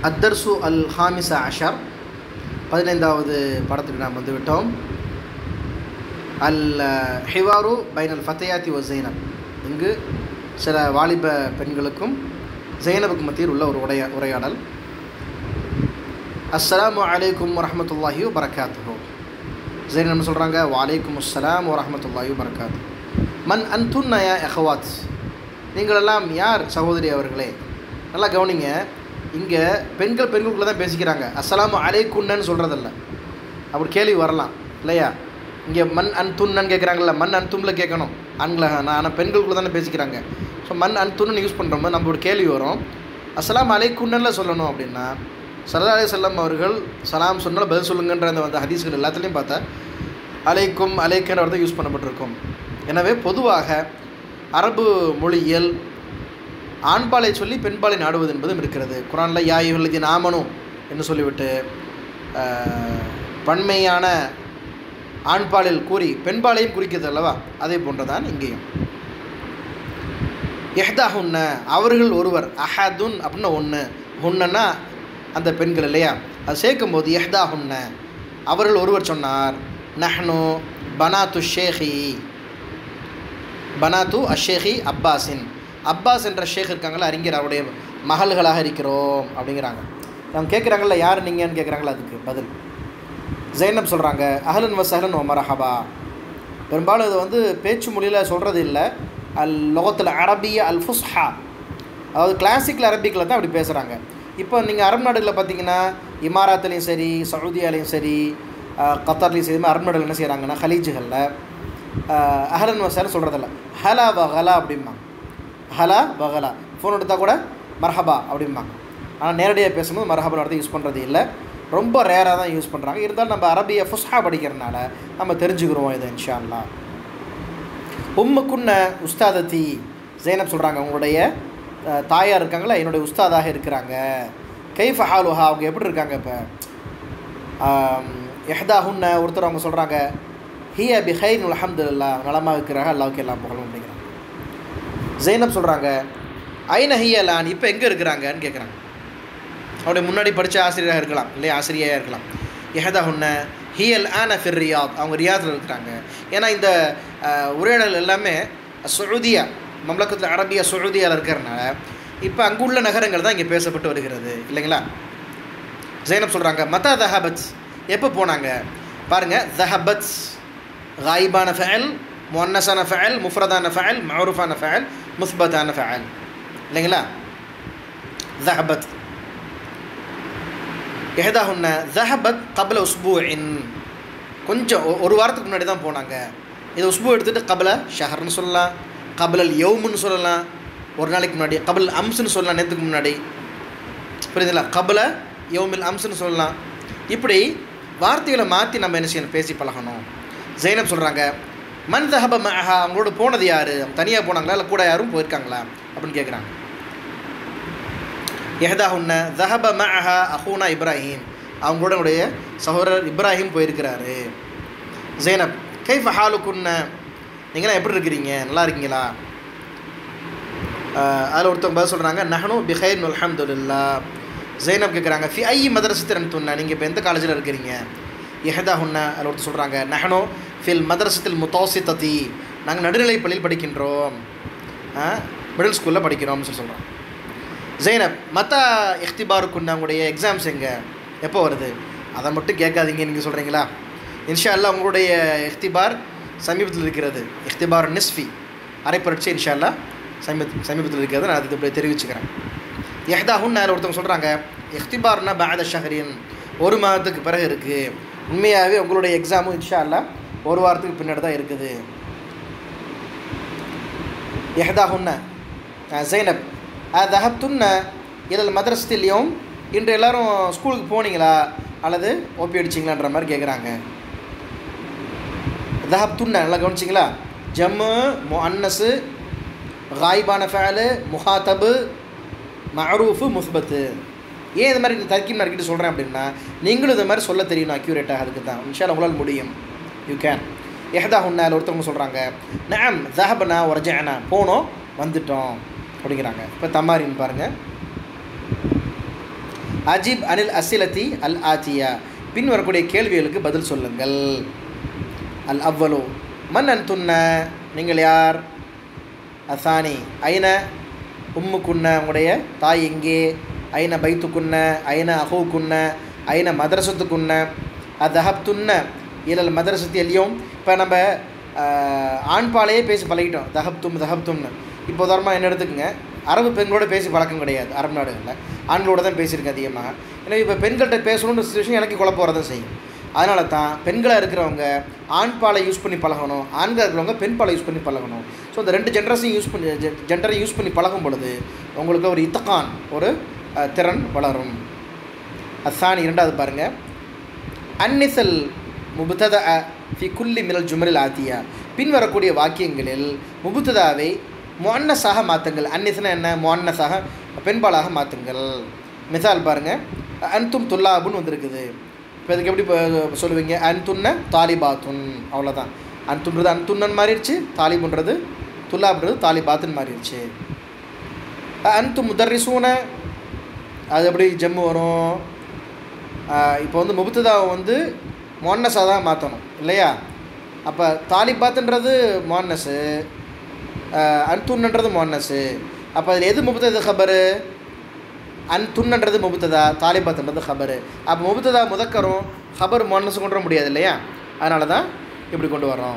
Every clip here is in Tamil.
அத்தர்சு அல் ஹாமிசா அஷர் பதினைந்தாவது படத்துக்கு நாம் வந்து விட்டோம் அல் ஹிவாரு பைன் அல் ஃபத்தையாத்தி ஒ ஜெய்னப் இங்கு சில வாலிப பெண்களுக்கும் ஜெய்னபுக்கு மத்தியில் உள்ள ஒரு உரையா உரையாடல் அஸ்ஸலாமு அலைக்கும் வரஹமத்துல்லாஹி வரகாத்துஹோ ஜெயின் என்ன சொல்கிறாங்க வாலைக்கும் அஸ்ஸலாம் வரஹமத்துல்லாஹி வரகாத்து மன் அன்துன்னயா எஹவாத் நீங்களெல்லாம் யார் சகோதரி அவர்களே நல்லா கவனிங்க இங்கே பெண்கள் பெண்களுக்குள்ளே தான் பேசிக்கிறாங்க அஸ்ஸலாமு அலைக்குன்னன்னு சொல்கிறதில்ல அப்படி கேள்வி வரலாம் இல்லையா இங்கே மண் அன் துண்ணன்னு கேட்குறாங்கல்ல மண் அன் தும்மில் கேட்கணும் ஆண்களை நான் ஆனால் பெண்களுக்குள்ள தானே பேசிக்கிறாங்க ஸோ மண் அன் துன்னு யூஸ் பண்ணுறோம் நம்ம ஒரு கேள்வி வரும் அஸ்ஸலாம் அலைக்குன்னன்ல சொல்லணும் அப்படின்னா சல்லா அலி செல்லம் அவர்கள் சலாம் சொன்னால் பதில் சொல்லுங்கன்ற அந்த வந்து ஹதீஸ்கள் எல்லாத்துலேயும் பார்த்தா அலைக்கும் அலைக்குன்ற வார்த்தை யூஸ் பண்ணப்பட்டிருக்கும் எனவே பொதுவாக அரபு மொழியியல் ஆண்பாலை சொல்லி பெண்பாலை நாடுவது என்பதும் இருக்கிறது குரானில் யாயுகளுக்கு நாமனும் என்று சொல்லிவிட்டு ஆஹ், பன்மையான ஆண்பாலில் கூறி பெண்பாலையும் குறிக்கிறது அல்லவா அதே போன்றதான் இங்கேயும் எஹ்தாஹுன்ன அவர்கள் ஒருவர் அஹதுன் அப்படின்னு ஒன்று ஹுன்னன்னா அந்த பெண்கள் இல்லையா அது சேர்க்கும்போது எஹ்தாஹுன்ன அவர்கள் ஒருவர் சொன்னார் நஹ்னு பனாத்து ஷேஹி பனாத்து அஷேஹி அப்பாஸின் அப்பாஸ் என்ற ஷேக் இருக்காங்களா அறிஞர் அவருடைய மகள்களாக இருக்கிறோம் அப்படிங்கிறாங்க அவங்க கேட்குறாங்கல்ல யார் நீங்கன்னு கேட்குறாங்களா அதுக்கு பதில் ஜெய்னப் சொல்கிறாங்க அஹலன் வசஹலன் ஒ மரஹபா பெரும்பாலும் இது வந்து பேச்சு மொழியில் சொல்கிறது இல்லை அல் லோகத்தில் அரபிய அல் ஃபுஸ்ஹா அதாவது கிளாசிக்கல் அரபிக்கில் தான் அப்படி பேசுகிறாங்க இப்போ நீங்கள் அரபு நாடுகளில் பார்த்தீங்கன்னா இமாராத்துலேயும் சரி சவுதியாலையும் சரி அஹ், கத்தார்லேயும் சரி இது மாதிரி அரபு நாடுகள் என்ன செய்கிறாங்கன்னா ஹலீஜுகளில் அஹலன் வசஹலன் சொல்கிறதில்ல ஹலா வகலா அப்படிம்பாங்க ஹலா வகலா ஃபோன் எடுத்தால் கூட மர்ஹபா அப்படிம்பாங்க ஆனால் நேரடியாக பேசும்போது மர்ஹபா வார்த்தை யூஸ் பண்ணுறது இல்லை ரொம்ப ரேராக தான் யூஸ் பண்ணுறாங்க இருந்தாலும் நம்ம அரபிய ஃபுஸ்ஹா படிக்கிறனால நம்ம தெரிஞ்சுக்கிறோம் இதை இன்ஷா அல்லாஹ் உம்முக்குன்ன உஸ்தாதத்தி ஜெய்னப் சொல்கிறாங்க உங்களுடைய அஹ், தாயார் இருக்காங்களா என்னுடைய உஸ்தாதாக இருக்கிறாங்க கைஃப் ஹாலுஹா அவங்க எப்படி இருக்காங்க இப்போ எஹ்தாஹுன்ன ஒருத்தர் அவங்க சொல்கிறாங்க ஹிய பி ஹைன் அல்ஹம்துலில்லா நலமாக இருக்கிறாங்க அல்லாவுக்கு எல்லாம் புகழும் அப்படிங்கிறாங்க ஜெய்னப் சொல்கிறாங்க ஐன ஹியலான் இப்போ எங்கே இருக்கிறாங்கன்னு கேட்குறாங்க அவருடைய முன்னாடி படித்த ஆசிரியராக இருக்கலாம் இல்லையா ஆசிரியராக இருக்கலாம் எஹதாஹுன்ன ஹியல் ஆன ஃபிர் ரியாத் அவங்க ரியாத்தில் இருக்கிறாங்க ஏன்னா இந்த அஹ், உரையாடல் எல்லாமே சவுதியா மம்லக்கத்தில் அரபியா சவுதியாவில் இருக்கிறனால இப்போ அங்குள்ள நகரங்கள் தான் இங்கே பேசப்பட்டு வருகிறது இல்லைங்களா ஜெய்னப் சொல்கிறாங்க மத்தா தஹபத் எப்போ போனாங்க பாருங்கள் தஹபத் غايبان فعل مؤنثان فعل مفردان فعل معروفان فعل مثبتان فعل இல்லைங்களா ذهبت إحداهن ذهبت قبل أسبوع கொஞ்சம் ஒ- ஒரு வாரத்துக்கு முன்னாடி தான் போனாங்க இது உஸ்பு எடுத்துகிட்டு கபல ஷஹர்னு சொல்லலாம் கபலல் யவுமுன்னு சொல்லலாம் ஒரு நாளைக்கு முன்னாடி கபல் அம்ஸ்னு சொல்லலாம் நேற்றுக்கு முன்னாடி புரியுதுங்களா கபல யவுமில் அம்ஸ்னு சொல்லலாம் இப்படி வார்த்தைகளை மாற்றி நம்ம என்ன செய்யணும் பேசி பழகணும் ஜெய்னப் சொல்கிறாங்க மன் தஹப மஹா அவங்களோட போனது யார் தனியாக போனாங்களா இல்லை கூட யாரும் போயிருக்காங்களா அப்படின்னு கேட்குறாங்க எஹதாஹுன்ன தஹப மஹா அஹூனா இப்ராஹிம் அவங்களுடைய சகோதரர் இப்ராஹிம் போயிருக்கிறாரு ஜெய்னப் கைஃப் ஹாலுக்குன்ன நீங்களாம் எப்படி இருக்கிறீங்க நல்லா இருக்கீங்களா அதில் ஒருத்தவங்க பதில் சொல்கிறாங்க நஹனு பிஹைர் அல்ஹம்துலில்லா ஜெய்னப் கேட்குறாங்க ஃபி ஐ மதரசத்திரன் துண்ணா நீங்கள் இப்போ எந்த காலேஜில் இருக்கிறீங்க எஹதா ஹுன்னா அதில் ஒருத்தர் சொல்கிறாங்க நஹனோ ஃபில் மதரசத்தில் முத்தோசித்ததி நாங்கள் நடுநிலை பள்ளியில் படிக்கின்றோம் மிடில் ஸ்கூலில் படிக்கிறோம்னு சொல்லி சொல்கிறோம் ஜெய்னப் மற்ற இஃப்திபாருக்குன்னா உங்களுடைய எக்ஸாம்ஸ் எங்கே எப்போ வருது அதை மட்டும் கேட்காதீங்க நீங்கள் சொல்கிறீங்களா இன்ஷா அல்லாஹ் உங்களுடைய இஃப்திபார் சமீபத்தில் இருக்கிறது இஃப்திபார் நிஸ்ஃபி அரைப்பரட்சி இன்ஷா அல்லாஹ் சமீப சமீபத்தில் இருக்கிறது நான் அதுக்கு இப்படி தெரிவிச்சுக்கிறேன் எஹ்தாஹுன்னு அதில் ஒருத்தவங்க சொல்கிறாங்க இஃப்திபார்னா பாத ஷஹரின் ஒரு மாதத்துக்கு பிறகு இருக்குது உண்மையாகவே உங்களுடைய எக்ஸாமும் இன்ஷா அல்லாஹ் ஒரு வாரத்துக்கு பின்னாடி தான் இருக்குது எஹ்தாஹுன்ன ஜெய்னப் தஹப்துன்ன இதில் மதரசத்திலையும் இன்று எல்லாரும் ஸ்கூலுக்கு போனீங்களா அல்லது ஓபி அடிச்சிங்களான்ற மாதிரி கேட்குறாங்க தஹப்துன்ன நல்லா கவனிச்சிங்களா ஜம்மு முஅன்னஸு காய்பான ஃபேலு முஹாத்தபு மஅரூஃபு முஸ்பத்து ஏன் இது மாதிரி தர்க்கீம் நறுக்கிட்டு சொல்கிறேன் அப்படின்னா நீங்களும் இது மாதிரி சொல்ல தெரியணும் அக்யூரேட்டாக அதுக்கு தான் இன்ஷால்லா உங்களால் முடியும் யூ கேன் எஹதா ஹுன்னால ஒருத்தவங்க சொல்கிறாங்க நாம் தஹபனா ஒரஜானா போனோம் வந்துட்டோம் அப்படிங்கிறாங்க இப்போ தமாரின்னு பாருங்கள் அஜிப் அனில் அசிலத்தி அல் ஆத்தியா பின் வரக்கூடிய கேள்விகளுக்கு பதில் சொல்லுங்கள் அல் அவ்வலு மன் அன் துன்ன நீங்கள் யார் அசானி ஐன உம்மு குன்ன உங்களுடைய தாய் எங்கே ஐன பைத்து குன்ன ஐன அஹூ குன்ன ஐன மதரசத்து குன்ன அதஹப் துன்ன இலல் மதரசத்து எல்லியும் இப்போ நம்ம ஆஹ், ஆண்பாலையே பேசி பழகிட்டோம் தஹப் தும் தஹப் தும்னு இப்போ உதாரணமாக என்ன எடுத்துக்கங்க அரபு பெண்களோட பேசி பழக்கம் கிடையாது அரபு நாடுகளில் ஆண்களோட தான் பேசியிருக்கேன் அதிகமாக எனவே இப்போ பெண்கள்கிட்ட பேசணுன்ற சுச்சுவேஷன் எனக்கு குழப்பம் வரதான் செய்யும் அதனால தான் பெண்களாக இருக்கிறவங்க ஆண் பாலை யூஸ் பண்ணி பழகணும் ஆண்களாக இருக்கிறவங்க பெண் பாலை யூஸ் பண்ணி பழகணும் ஸோ இந்த ரெண்டு ஜென்ரஸையும் யூஸ் பண்ணி ஜெண்டரை யூஸ் பண்ணி பழகும் பொழுது உங்களுக்கு ஒரு இத்தகான் ஒரு அஹ், திறன் வளரும் அசானி இரண்டாவது பாருங்கள் அன்னிசல் முபுத்தத ஃபி குல்லி மினல் ஜுமரில் ஆத்தியா பின்வரக்கூடிய வாக்கியங்களில் முபுத்ததாவை முன்னஸாக மாற்றுங்கள் அன்னிசனா என்ன முன்னஸாக பெண்பாலாக மாற்றுங்கள் மிசால் பாருங்கள் அன்தும் துல்லாபுன்னு வந்திருக்குது இப்போ இதுக்கு எப்படி இப்போ சொல்லுவீங்க அன்துன்ன தாலிபாத்துன் அவ்வளோதான் அன்துன்றது அன்துன்னன் மாறிடுச்சு தாலிபுன்றது துல்லாப்ன்றது தாலிபாத்துன்னு மாறிடுச்சு அன்து முதர்ரிசூன அது எப்படி ஜம்மு வரும் இப்போ வந்து முபுத்ததாவை வந்து மோன்னஸாக தான் மாற்றணும் இல்லையா அப்போ தாலிபாத்துன்றது மோன்னஸு அன்துன்ன்றது மோன்னஸு அப்போ அதில் எது முபுத்தது ஹபரு அன்துன்ன்றது முபுத்ததா தாலிபாத்துன்றது ஹபரு அப்போ முபுத்ததா முதக்கரும் ஹபர் மோன்னஸு கொண்டு வர முடியாது இல்லையா அதனால தான் இப்படி கொண்டு வரோம்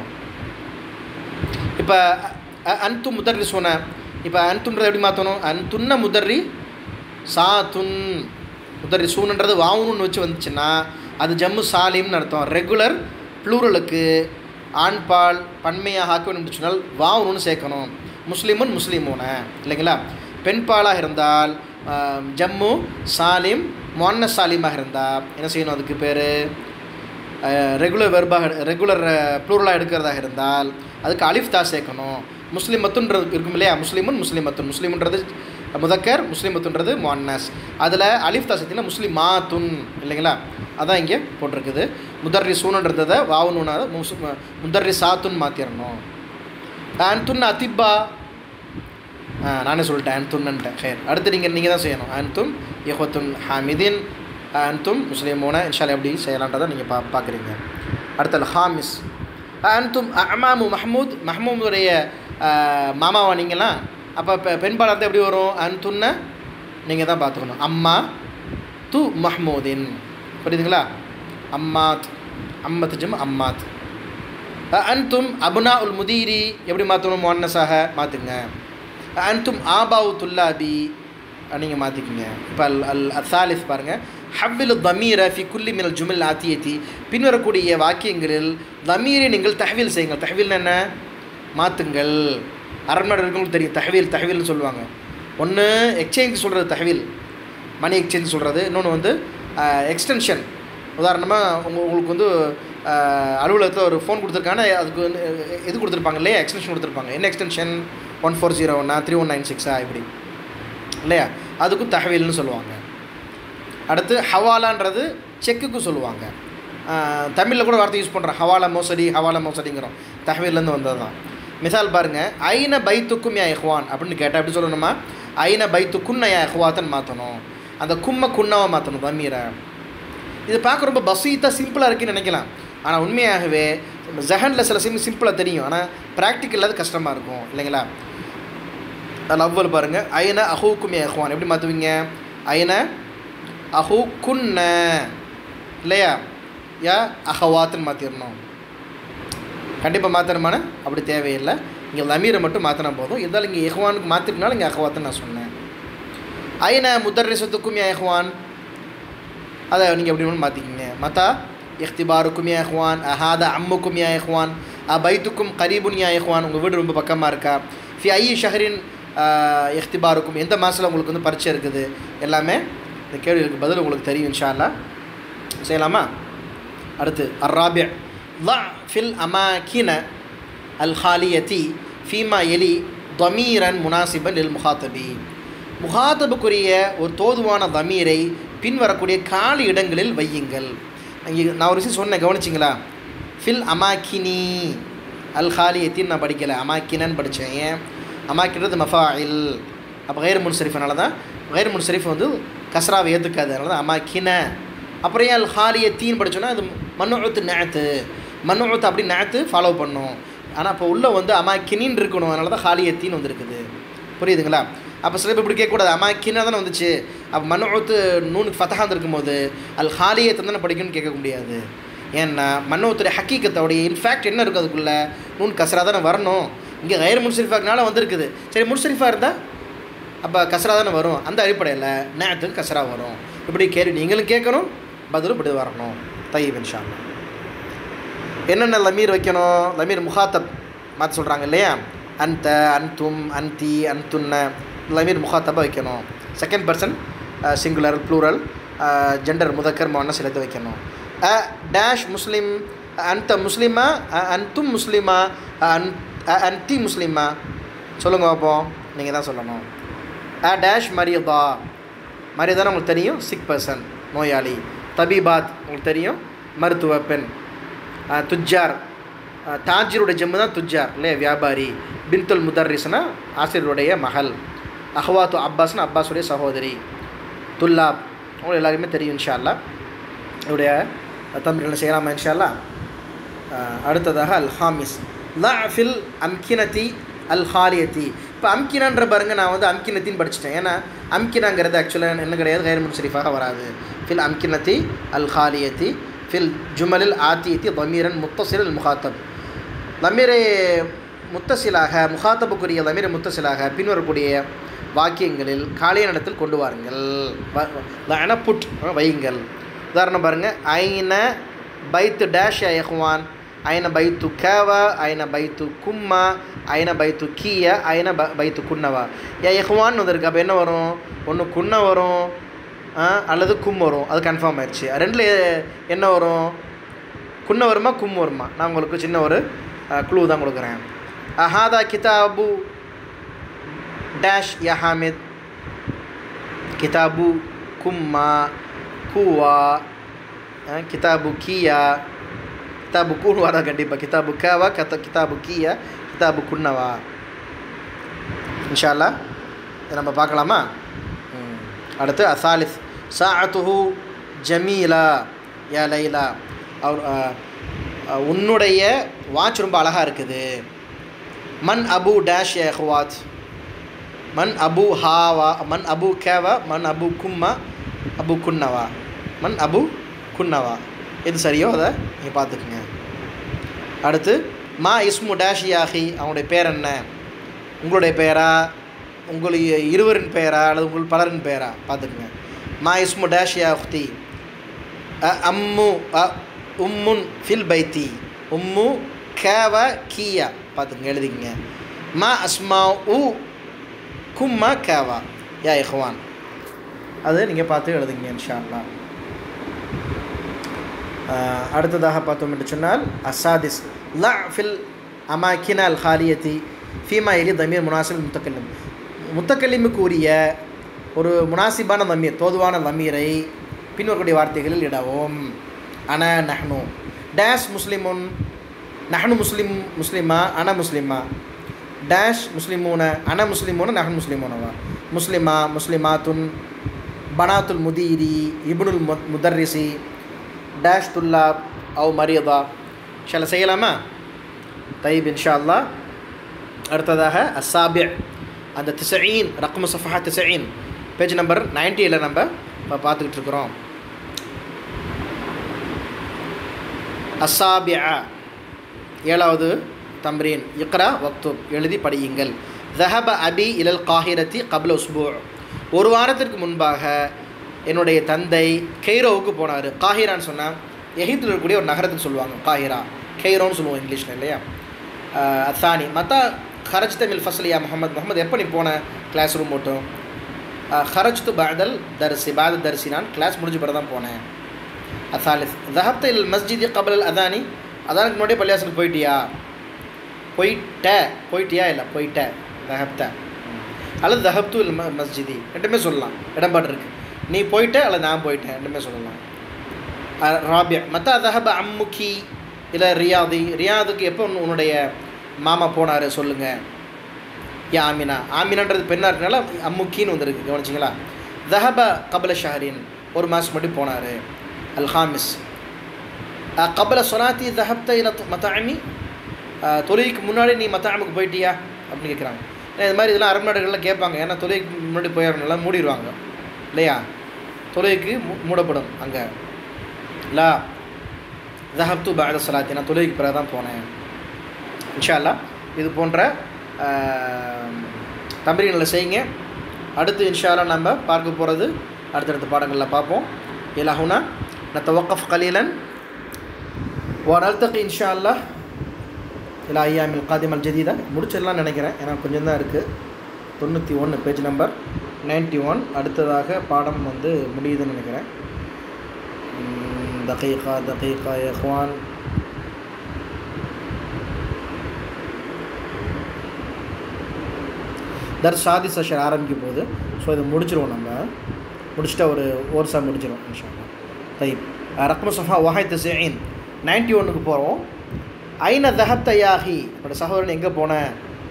இப்போ அன்து முதர்ரி சொன்ன இப்போ அன்துன்றதை எப்படி மாற்றணும் அன்துன்ன முதர்ரி சாத்துன் முதர்ரி சூன்ன்றது வாவுன்னு வச்சு வந்துச்சுன்னா அது ஜம்மு சாலிம்னு அர்த்தம் ரெகுலர் ப்ளூரலுக்கு ஆண்பால் பன்மையாக ஆக்க வேண்டும் சொன்னால் வாவுன்னு சேர்க்கணும் முஸ்லீமுன் முஸ்லீமூன இல்லைங்களா பெண்பாலாக இருந்தால் ஆஹ், ஜம்மு சாலிம் மொன்ன சாலிமாக இருந்தால் என்ன செய்யணும் அதுக்கு பேர் ரெகுலர் வெர்பாக ரெகுலர் ப்ளூரலாக எடுக்கிறதாக இருந்தால் அதுக்கு அலிஃப் தா சேர்க்கணும் முஸ்லிமத்துன்றது இருக்கும் இல்லையா முஸ்லீமுன் முஸ்லிமத்துன் முஸ்லீம்ன்றது முதக்கர் முஸ்லிமத்துன்றது முன்னஸ் அதில் அலிஃப் தா சேர்த்திங்கன்னா முஸ்லிமாத்துன் இல்லைங்களா அதான் இங்கே போட்டிருக்குது முதர்ரி சூனுன்றதை வாவுனுனா முஸ் முதர்ரி சாத்துன் மாற்றிடணும் அன்துன் அதிப்பா ஆ நானே சொல்லிட்டேன் அன்துன்னன்ட்டேன் ஹேர் அடுத்து நீங்கள் நீங்கள் தான் செய்யணும் அன்தும் யஹத்துன் ஹாமிதின் அன்தும் முஸ்லீமோன இன்ஷால் எப்படி செய்யலான்றதை நீங்கள் பா பார்க்குறீங்க அடுத்தது ஹாமிஸ் அன்தும் அமாமு மஹமூத் மஹமூதுடைய மாமாவா நீங்களாம் அப்போ பெ பெண்பால் அர்த்தம் எப்படி வரும் அன்துன்ன நீங்கள் தான் பார்த்துக்கணும் அம்மா து மஹமூதின் புரியுதுங்களா அம்மாத் அம்மத் ஜம் அம்மாத் அன்தும் அபுனா உல் முதீரி எப்படி மாற்றணும் முன்னஸாக மாற்றுங்க அன்தும் ஆபாவு துல்லாபி நீங்கள் மாற்றிக்கிங்க இப்போ அல் அல் அசாலிஸ் பாருங்கள் ஹவ்வில் தமீர ஃபி குல்லி மினல் ஜுமில் ஆத்தியத்தி பின்வரக்கூடிய வாக்கியங்களில் தமீரை நீங்கள் தஹவில் செய்யுங்கள் தஹவில் என்ன மாற்றுங்கள் அரண்மனை இருக்கவங்களுக்கு தெரியும் தஹவில் தஹவில்னு சொல்லுவாங்க ஒன்று எக்ஸ்சேஞ்ச் சொல்கிறது தஹவில் மணி எக்ஸ்சேஞ்ச் சொல்கிறது இன்னொன்று வந்து எக்ஸ்டென்ஷன் உதாரணமாக உங்க உங்களுக்கு வந்து அஹ், அலுவலகத்தில் ஒரு ஃபோன் கொடுத்துருக்காங்க அதுக்கு வந்து அஹ், இது கொடுத்துருப்பாங்க இல்லையா எக்ஸ்டென்ஷன் கொடுத்துருப்பாங்க என்ன எக்ஸ்டென்ஷன் ஒன் ஃபோர் ஜீரோ ஒன்னா த்ரீ ஒன் நைன் சிக்ஸா இப்படி இல்லையா அதுக்கும் தகவல்னு சொல்லுவாங்க அடுத்து ஹவாலான்றது செக்குக்கும் சொல்லுவாங்க தமிழில் கூட வார்த்தை யூஸ் பண்ணுறோம் ஹவாலா மோசடி ஹவாலா மோசடிங்கிறோம் தகவல்லேருந்து வந்தது தான் மிசால் பாருங்கள் ஐன பைத்துக்கும் யா இஹ்வான் அப்படின்னு கேட்டால் எப்படி சொல்லணுமா ஐன பைத்துக்குன்ன யா இஹ்வாத்தன் மாற்றணும் அந்த கும்ம குன்னாவை மாற்றணும் தம்மீரை இது பார்க்க ரொம்ப பசீத்தாக சிம்பிளாக இருக்குன்னு நினைக்கலாம் ஆனால் உண்மையாகவே ஜஹனில் சில சிம் சிம்பிளாக தெரியும் ஆனால் ப்ராக்டிக்கல் அது கஷ்டமாக இருக்கும் இல்லைங்களா அதில் அவ்வளவு பாருங்கள் ஐன அஹூக்கும் எஹ்வான் எப்படி மாற்றுவீங்க ஐன அஹூ குன்ன இல்லையா யா அஹவாத்துன்னு மாற்றிடணும் கண்டிப்பாக மாற்றணுமான அப்படி தேவையில்லை இங்கே லமீரை மட்டும் மாற்றினா போதும் இருந்தாலும் இங்கே எஹ்வானுக்கு மாற்றிருக்கனால இங்கே அஹவாத்துன்னு நான் சொன்னேன் ஐன முதர்ரிசத்துக்கும் யா எஹ்வான் அதை நீங்கள் எப்படி வேணும் மாற்றிக்கிங்க மத்தா இஃப்திபாருக்கும் யா இஹ்வான் அஹாதா அம்முக்கும் யா இஹ்வான் அபைத்துக்கும் கரீபுன் யா இஹ்வான் உங்கள் வீடு ரொம்ப பக்கமாக இருக்கா ஃபி ஐ ஷஹரின் இஃப்திபாருக்கும் எந்த மாதத்தில் உங்களுக்கு வந்து பரீட்சை இருக்குது எல்லாமே இந்த கேள்விகளுக்கு பதில் உங்களுக்கு தெரியும் இன்ஷா அல்லாஹ் செய்யலாமா அடுத்து அர்ராபிய ضع في الأماكن الخالية فيما يلي ضميرا مناسبا للمخاطب முகாத்தபுக்குரிய ஒரு தோதுவான தமீரை பின்வரக்கூடிய காலி இடங்களில் வையுங்கள் இங்கே நான் ஒரு விஷயம் சொன்னேன் கவனிச்சிங்களா ஃபில் அமாக்கினி அல் ஹாலியத்தின் நான் படிக்கலை அமாக்கினன்னு படித்தேன் ஏன் அமாக்கின்றது மஃபாயில் அப்போ கயிறு முன்சரிஃபனால தான் غير முன்சரிஃப் வந்து கஸ்ராவை ஏற்றுக்காது அதனால தான் அம்மா கின அப்புறம் ஏன் அல் ஹாலிய தீன் படிச்சோன்னா அது மண்ணுத்து நேத்து மண்ணுத்து அப்படி நேத்து ஃபாலோ பண்ணும் ஆனால் இப்போ உள்ளே வந்து அம்மா கினின்னு இருக்கணும் அதனால தான் ஹாலிய தீன் வந்துருக்குது புரியுதுங்களா அப்போ சில பேர் இப்படி கேட்கக்கூடாது அம்மா கின்னா தானே வந்துச்சு அப்போ மண்ணுத்து நூனுக்கு ஃபத்தஹாந்து இருக்கும்போது அல் ஹாலியத்தை தானே படிக்கணும்னு கேட்க முடியாது ஏன்னா மன்னோத்துடைய ஹக்கீக்கத்தோடைய இன்ஃபேக்ட் என்ன இருக்குது அதுக்குள்ளே நூன் கசரா தானே வரணும் இங்கே கயிறு முன்சரிஃபாக்குனால வந்திருக்குது சரி முன்சரிஃபாக இருந்தால் அப்போ கசரா தானே வரும் அந்த அடிப்படையில் நேரத்துக்கு கசரா வரும் இப்படி கேள்வி நீங்களும் கேட்கணும் பதிலும் இப்படி வரணும் தையீப் இன்ஷா அல்லாஹ். என்னென்ன லமீர் வைக்கணும் லமீர் முகாத்தப் மாற்ற சொல்கிறாங்க இல்லையா அந்த அன்தும் அன்தி அன்துன்ன லமீர் முகாத்தபா வைக்கணும் second person singular plural gender முதக்கர் மொன்ன சிலது வைக்கணும் அ டேஷ் முஸ்லீம் அந்த முஸ்லீமா அ அன்தும் முஸ்லீமா அ அன் அ அன்தி முஸ்லீமா சொல்லுங்க பார்ப்போம் நீங்கள் தான் சொல்லணும் அ டேஷ் மரியதா மரியதான உங்களுக்கு தெரியும் சிக் பர்சன் நோயாளி தபீபாத் உங்களுக்கு தெரியும் மருத்துவ பெண் அஹ் துஜ்ஜார் அஹ் தாஜிருடைய ஜம்மு தான் துஜ்ஜார் இல்லையா வியாபாரி பின்துல் முதர்ரிஸ்னா ஆசிரியருடைய மகள் அஹ்வாத்து அப்பாஸ்னா அப்பாஸுடைய சகோதரி துல்லாப் அவங்க எல்லாருமே தெரியும் இன்ஷா அல்லாஹ் இவருடைய தமிழில் செய்யலாமா இன்ஷா அல்லாஹ் அஹ் அடுத்ததாக அல் ஹாமிஸ் ஃபில் அம்கினதி அல் ஹாலியத்தி இப்போ அம்கினான்ற பாருங்க நான் வந்து அம்கினத்தின்னு படிச்சிட்டேன் ஏன்னா அம்கினாங்கிறது ஆக்சுவலாக என்ன கிடையாது கைர் முன்சரிஃபாக வராது ஃபில் அம்கினத்தி அல் ஹாலியத்தி ஃபில் ஜுமலில் ஆத்தியத்தி தமீரன் முத்தசில் அல் முகாத்தப் லமீரை முத்தசிலாக முகாத்தபுக்குரிய லமீரை முத்தசிலாக பின்வரக்கூடிய வாக்கியங்களில் காலிய நடத்தில் கொண்டு வாருங்கள் லஅன புட் வையுங்கள் உதாரணம் பாருங்கள் ஐன பைத்து டேஷ் யஹ்வான் ஐன பைத்து கேவா ஐன பைத்து கும்மா ஐன பைத்து கீய ஐன ப பைத்து குன்னவா ஏ யஹ்வான் வந்திருக்கு அப்போ என்ன வரும் ஒன்று குன்ன வரும் ஆ, அல்லது கும் வரும் அது கன்ஃபார்ம் ஆயிடுச்சு ரெண்டில் என்ன வரும் குன்ன வருமா கும் வருமா நான் உங்களுக்கு சின்ன ஒரு க்ளூ தான் கொடுக்குறேன் அஹாதா கிதாபு டேஷ் யா ஹாமித் கிதாபு கும்மா கூவா அஹ், கிதாபு கீயா கிதாபு கூன்வா தான் கண்டிப்பாக கிதாபு கேவா கத்த கிதாபு கீயா கிதாபு குன்னவா இன்ஷா அல்லாஹ் இதை நம்ம பார்க்கலாமா ம். அடுத்து அசாலிஸ் சாஅத்துஹு ஜமீலா யா லைலா அவர் அஹ், அஹ், உன்னுடைய வாட்ச் ரொம்ப அழகாக இருக்குது மன் அபு டேஷ் எஹ்வாத் மன் அபு ஹாவா மன் அபு கேவா மன் அபு கும்மா அபு குன்னவா மன் அபு குன்னவா எது சரியோ அதை நீங்கள் பார்த்துக்குங்க அடுத்து மா இஸ்மு டேஷ் யாஹி அவனுடைய பேர் என்ன உங்களுடைய பெயரா உங்களுடைய இருவரின் பெயரா அல்லது உங்கள் பலரின் பெயரா பார்த்துக்குங்க மா இஸ்மு டேஷ் யா உக்தி அ அம்மு அ உம்முன் ஃபில் பைத்தி உம்மு கேவ கீயா பார்த்துங்க எழுதிங்க மா அஸ்மா உ கும்மா கேவா யா இஹ்வான் அது நீங்கள் பார்த்து எழுதுங்க இன்ஷா அல்லாஹ் ஆஹ் அடுத்ததாக பார்த்தோம் என்று சொன்னால் அசாதிஸ் லா ஃபில் அமாக்கின அல் ஹாலியத்தி ஃபீமா எலி தமீர் முனாசிப் முத்தக்கல்லிம் முத்தக்கல்லிமுக்கு உரிய ஒரு முனாசிபான தமீர் தோதுவான தமீரை பின்வரக்கூடிய வார்த்தைகளில் இடவும் அன நஹ்னு டேஷ் முஸ்லிமுன் நஹ்னு முஸ்லிம் முஸ்லிமா அன முஸ்லிமா டேஷ் முஸ்லிமூன அன முஸ்லிமூன நஹன் முஸ்லிமூனவா முஸ்லிமா முஸ்லிமாத்துன் பனாத்துல் முதீரி இப்னுல் மு முதர்ரிசி டேஷ் துல்லாப் அவ் மரியதா ஷால செய்யலாமா தைப் இன்ஷா அல்லாஹ் அடுத்ததாக அசாபிய அந்த திசையின் ரக்மு சஃபஹா திசையின் பேஜ் நம்பர் நைன்ட்டியில் நம்ம இப்போ பார்த்துக்கிட்டு இருக்கிறோம் அசாபியா ஏழாவது தம்ரீன் இக்ரா வக்துப் எழுதி படியுங்கள் ஜஹப அபி இலல் காஹிரத்தி கபில் உஸ்பூ ஒரு வாரத்திற்கு முன்பாக என்னுடைய தந்தை கெய்ரோவுக்கு போனார் காஹிரான்னு சொன்னால் எகிப்தில் இருக்கக்கூடிய ஒரு நகரத்துக்கு சொல்லுவாங்க காஹிரா கெய்ரோன்னு சொல்லுவோம் இங்கிலீஷில் இல்லையா அஹ் அத்தானி மத்தா ஹரஜ் தமிழ் ஃபசலியா முகமது முகமது எப்போ நீ போன கிளாஸ் ரூம் மட்டும் ஹரஜ் து பாதல் தரிசி பாத தரிசி நான் கிளாஸ் முடிஞ்ச பிறகு தான் போனேன் அசாலிஸ் ஜஹப்த இல் மஸ்ஜித் கபல் அதானி அதானுக்கு முன்னாடியே பள்ளியாசலுக்கு போயிட்டியா போயிட்ட போயிட்டியா இல்லை போயிட்ட தஹப்த அல்லது தஹப்து இல் ம மஸ்ஜிதி ரெண்டுமே சொல்லலாம் இடம்பாடு இருக்குது நீ போயிட்ட அல்லது நான் போயிட்டேன் ரெண்டுமே சொல்லலாம் அஹ் ராபியா மத்தா தஹப அம்முக்கி இல்லை ரியாதி ரியாதுக்கு எப்போ உன் உன்னுடைய மாமா போனார் சொல்லுங்கள் யா ஆமினா ஆமினான்றது பெண்ணாக இருக்கனால அம்முக்கின்னு வந்திருக்கு கவனிச்சிங்களா தஹப கபல ஷஹரின் ஒரு மாதம் முன்னாடி போனார் அல் ஹாமிஸ் கபல சொனாத்தி தஹப்த இல மத்தாமி தொழுகைக்கு முன்னாடி நீ மத்தாமுக்கு போயிட்டியா அப்படின்னு கேட்குறாங்க ஏன்னா இது மாதிரி இதெல்லாம் அரபு நாடுகளில் கேட்பாங்க ஏன்னா தொழுகைக்கு முன்னாடி போயிடணும்ல மூடிடுவாங்க இல்லையா தொழுகைக்கு மூ- மூடப்படும் அங்கே லா தஹப்து பாத சலாத்தி நான் தொழுகைக்கு பிறகு தான் போனேன் இன்ஷா அல்லாஹ் இது போன்ற தம்பரிகளை செய்யுங்க அடுத்து இன்ஷா அல்லாஹ் நம்ம பார்க்க போகிறது அடுத்தடுத்த பாடங்களில் பார்ப்போம் இலஹுனா நத்தவக்கஃப் கலீலன் ونلتقي إن شاء الله إلى أيام القادمة الجديدة முடிச்சிடலாம் நினைக்கிறேன் ஏன்னா கொஞ்சம் தான் இருக்குது தொண்ணூற்றி ஒன்று பேஜ் நம்பர் நைன்ட்டி ஒன் அடுத்ததாக பாடம் வந்து முடியுதுன்னு நினைக்கிறேன் ம், தகீகா தகீகா எஹ்வான் தர் சாதி செஷன் ஆரம்பிக்க போகுது ஸோ இதை முடிச்சிருவோம் நம்ம முடிச்சுட்டா ஒரு ஓர்ஸாக முடிச்சிடும் இன்ஷால்லா தைப் ரக்ம சஃபா வஹாய் தசீன் நைன்ட்டி ஒன்றுக்கு போகிறோம் ஐன தஹப் தயாஹி என்னோட சகோதரன் எங்கே போனேன்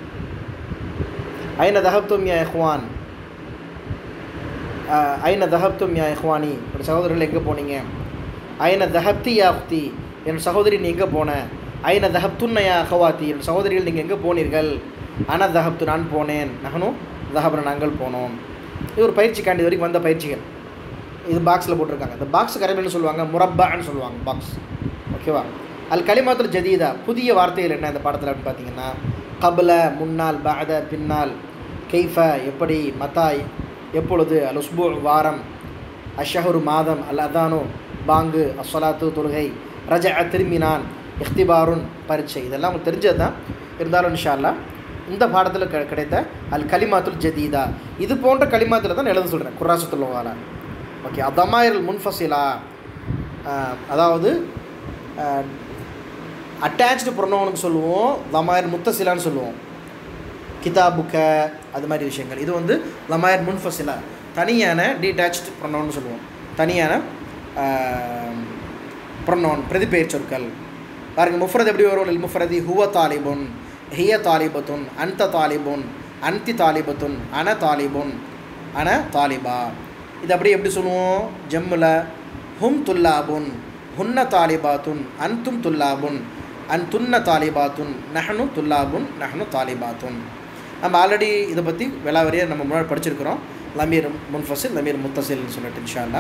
ஐன தஹப்தும் யா இஹ்வான் அஹ், ஐன தஹப்தும் யா இஹ்வானி என்னோட சகோதரர்கள் எங்கே போனீங்க ஐன தஹப்தி யா உக்தி என் சகோதரி நீ எங்கே போன ஐன தஹப்துன்ன யா அஹவாத்தி என் சகோதரிகள் நீங்கள் எங்கே போனீர்கள் அன தஹப்து நான் போனேன் நகனும் தஹபன நாங்கள் போனோம் இது ஒரு பயிற்சிக்காண்டி இது வரைக்கும் வந்த பயிற்சிகள் இது பாக்ஸில் போட்டிருக்காங்க இந்த பாக்ஸ் கரைமைன்னு சொல்லுவாங்க முரப்பான்னு சொல்லுவாங்க பாக்ஸ் ஓகேவா அல் கலிமாத்துல் ஜதீதா புதிய வார்த்தைகள் என்ன இந்த பாடத்தில் அப்படின்னு பார்த்தீங்கன்னா கபல முன்னால் பாத பின்னால் கைஃப எப்படி மத்தாய் எப்பொழுது அல் உஸ்பு வாரம் அஷஹரு மாதம் அல் அதானு பாங்கு அஸ்வலாத்து தொழுகை ரஜ திரும்பினான் இஃப்திபாருன் பரீட்சை இதெல்லாம் உங்களுக்கு தெரிஞ்சது தான் இருந்தாலும் இன்ஷா அல்லாஹ் இந்த பாடத்தில் க கிடைத்த அல் கலிமாத்துல் ஜதீதா இது போன்ற கலிமாத்தில் தான் எழுத சொல்கிறேன் குராசத்துல் வாலா ஓகே அதமாயிரல் முன்ஃபசிலா ஆஹ், அதாவது அட்டாச்டு ப்ரொனோனுக்கு சொல்லுவோம் லமாயர் முத்தசிலான்னு சொல்லுவோம் கிதாபுக்க அது மாதிரி விஷயங்கள் இது வந்து லமாயர் முன்ஃபசிலா தனியான டீடாச்டு ப்ரொனோன்னு சொல்லுவோம் தனியான ப்ரொனோன் பிரதிபெயர் சொற்கள் பாருங்க முஃப்ரத் எப்படி வரும் லில் முஃப்ரதி ஹுவ தாலிபுன் ஹிய தாலிபத்துன் அன்த தாலிபுன் அன்தி தாலிபத்துன் அன தாலிபுன் அன தாலிபா இது அப்படியே எப்படி சொல்லுவோம் ஜம்முல ஹும் துல்லாபுன் ஹுன்ன தாலிபாத்துன் அன்தும் துல்லாபுன் அன் துன்ன தாலிபாத்துன் நஹனு துல்லாபுன் நஹனு தாலிபாத்துன் நம்ம ஆல்ரெடி இதை பற்றி விலாவரியாக நம்ம முன்னாடி படிச்சிருக்கிறோம் லமீர் முன்ஃபசில் லமீர் முத்தசில்னு சொல்லிட்டு இன்ஷா அல்லா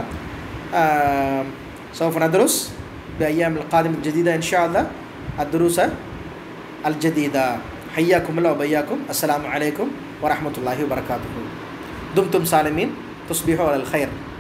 سوف ندرس بأيام القادم الجديدة إن شاء الله الدروس الجديدة حياكم الله وبياكم السلام عليكم ورحمة الله وبركاته دمتم سالمين تصبحوا على الخير